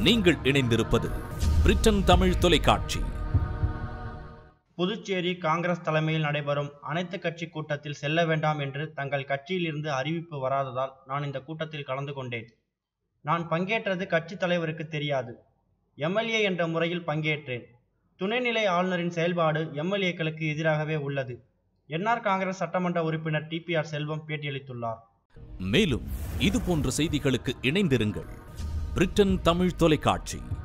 நீங்கள் இணைந்திருப்பது பிரிட்டன் தமிழ் தொலைக்காட்சி புதுச்சேரி காங்கிரஸ் தலைமையில் நடைபெறும் அனைத்து கட்சி கூட்டத்தில் செல்ல வேண்டாம் என்று தங்கள் கட்சியிலிருந்து அறிவிப்பு வராததால் நான் இந்த கூட்டத்தில் கலந்து கொண்டேன் நான் பங்கேற்றது கட்சி தலைவருக்கு தெரியாது எம்எல்ஏ என்ற முறையில் பங்கேற்றேன் துணைநிலை ஆளுநரின் செயல்பாடு எம்எல்ஏக்களுக்கு எதிராகவே உள்ளது என்ஆர் காங்கிரஸ் சட்டமன்ற உறுப்பினர் டிபிஆர் செல்வம் பேட்டியளித்துள்ளார் மேலும் இது போன்ற செய்திகளுக்கு இணைந்திருங்கள் பிரிட்டன் தமிழ் தொலைக்காட்சி